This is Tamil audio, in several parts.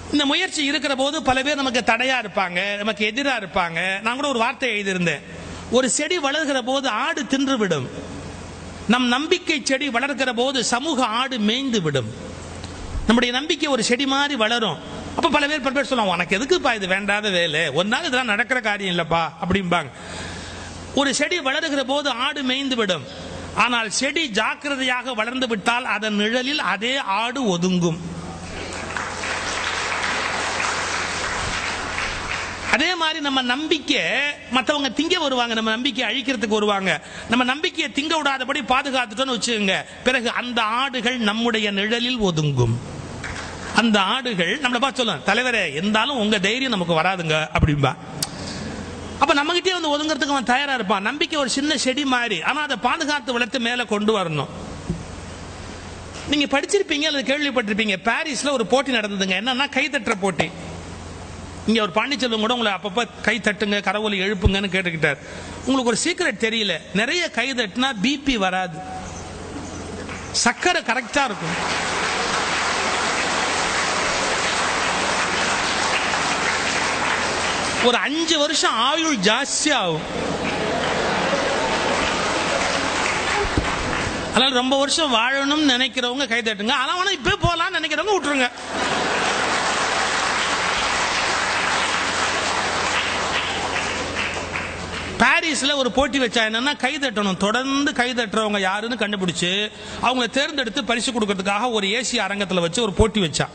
இந்த முயற்சி இருக்கிற போது பல பேர் நமக்கு தடையா இருப்பாங்க நமக்கு எதிரா இருப்பாங்க நான் கூட ஒரு வார்த்தை எழுதியிருந்தேன் ஒரு செடி வளர்கிற போது ஆடு தின்று விடும் நம் நம்பிக்கை செடி வளர்க்கிற போது சமூக ஆடு மேய்ந்து விடும் நம்முடைய நம்பிக்கை ஒரு செடி மாதிரி வளரும் அப்ப பல பேர் பல பேர் சொல்லுவாங்க உனக்கு எதுக்குப்பா இது வேண்டாத வேலை ஒரு நாள் இதெல்லாம் நடக்கிற காரியம் இல்லப்பா அப்படிம்பாங்க ஒரு செடி வளருகிற போது ஆடு மேய்ந்து விடும் ஆனால் செடி ஜாக்கிரதையாக வளர்ந்து விட்டால் அதன் நிழலில் அதே ஆடு ஒதுங்கும் அதே மாதிரி நம்ம நம்பிக்கை மற்றவங்க திங்க வருவாங்க நம்ம நம்பிக்கை அழிக்கிறதுக்கு வருவாங்க நம்ம நம்பிக்கையை திங்க விடாதபடி பாதுகாத்துட்டோம்னு வச்சுக்கோங்க பிறகு அந்த ஆடுகள் நம்முடைய நிழலில் ஒதுங்கும் அந்த ஆடுகள் நம்மளை பார்த்து சொல்லும் தலைவரே இருந்தாலும் உங்க தைரியம் நமக்கு வராதுங்க அப்படிம்பா அப்ப நம்மகிட்டே வந்து ஒதுங்கிறதுக்கு அவன் தயாரா இருப்பான் நம்பிக்கை ஒரு சின்ன செடி மாதிரி ஆனா அதை பாதுகாத்து வளர்த்து மேல கொண்டு வரணும் நீங்க படிச்சிருப்பீங்க அல்லது கேள்விப்பட்டிருப்பீங்க பாரிஸ்ல ஒரு போட்டி நடந்ததுங்க என்னன்னா கைதட்டுற போட்டி இங்க ஒரு பாண்டிச்செல்வம் கூட உங்களை அப்பப்ப கை தட்டுங்க கரவொலி எழுப்புங்கன்னு கேட்டுக்கிட்டார் உங்களுக்கு ஒரு சீக்கிரட் தெரியல நிறைய கை தட்டினா பிபி வராது சக்கரை கரெக்டா இருக்கும் ஒரு அஞ்சு வருஷம் ஆயுள் ஜாஸ்தி ஆகும் அதனால ரொம்ப வருஷம் வாழணும்னு நினைக்கிறவங்க கை தட்டுங்க ஆனால் வேணா இப்போ போகலாம்னு நினைக்கிறவங்க விட்டுருங்க பாரிஸ்ல ஒரு போட்டி வச்சா என்னன்னா கை தட்டணும் தொடர்ந்து கை தட்டுறவங்க யாருன்னு கண்டுபிடிச்சு அவங்களை தேர்ந்தெடுத்து பரிசு கொடுக்கறதுக்காக ஒரு ஏசி அரங்கத்தில் வச்சு ஒரு போட்டி வச்சா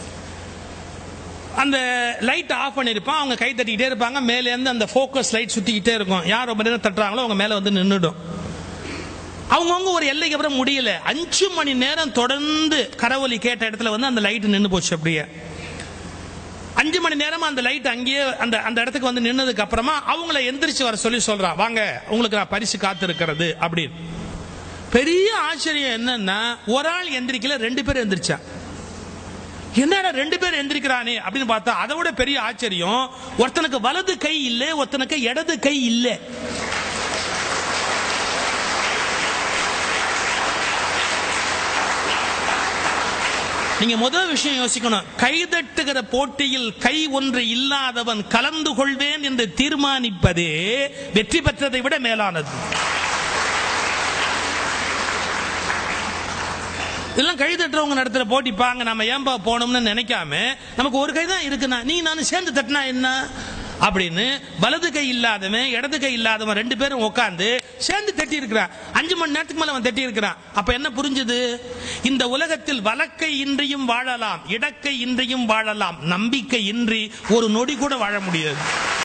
அந்த லைட் ஆஃப் பண்ணிருப்பான் அவங்க கை தட்டிக்கிட்டே இருப்பாங்க மேலே இருந்து அந்த ஃபோக்கஸ் லைட் சுத்திக்கிட்டே இருக்கும் யார் ரொம்ப நேரம் தட்டுறாங்களோ அவங்க மேலே வந்து நின்றுடும் அவங்கவுங்க ஒரு எல்லைக்கு அப்புறம் முடியல அஞ்சு மணி நேரம் தொடர்ந்து கரவொலி கேட்ட இடத்துல வந்து அந்த லைட் நின்று போச்சு அப்படியே அஞ்சு மணி நேரமா அந்த லைட் அங்கேயே அந்த அந்த இடத்துக்கு வந்து நின்னதுக்கு அப்புறமா அவங்கள எந்திரிச்சு வர சொல்லி சொல்றான் வாங்க உங்களுக்கு நான் பரிசு காத்து இருக்கிறது அப்படின்னு பெரிய ஆச்சரியம் என்னன்னா ஒரு ஆள் எந்திரிக்கல ரெண்டு பேர் எந்திரிச்சா என்னடா ரெண்டு பேர் எந்திரிக்கிறானே அப்படின்னு பார்த்தா அதை விட பெரிய ஆச்சரியம் ஒருத்தனுக்கு வலது கை இல்லை ஒருத்தனுக்கு இடது கை இல்லை நீங்க முதல் விஷயம் யோசிக்கணும் கைதட்டுகிற போட்டியில் கை ஒன்று இல்லாதவன் கலந்து கொள்வேன் என்று தீர்மானிப்பதே வெற்றி பெற்றதை விட மேலானது இதெல்லாம் கை தட்டுறவங்க நடத்துற போட்டி பாங்க நம்ம ஏன்பா போனோம்னு நினைக்காம நமக்கு ஒரு கை தான் இருக்குண்ணா நீ நான் சேர்ந்து தட்டினா என்ன அப்படின்னு வலது கை இல்லாதவன் இடது கை இல்லாதவன் ரெண்டு பேரும் உட்காந்து சேர்ந்து தட்டி இருக்கிறான் அஞ்சு மணி நேரத்துக்கு மேல அவன் தட்டி இருக்கிறான் அப்ப என்ன புரிஞ்சுது இந்த உலகத்தில் வழக்கை இன்றியும் வாழலாம் இடக்கை இன்றியும் வாழலாம் நம்பிக்கை இன்றி ஒரு நொடி கூட வாழ முடியாது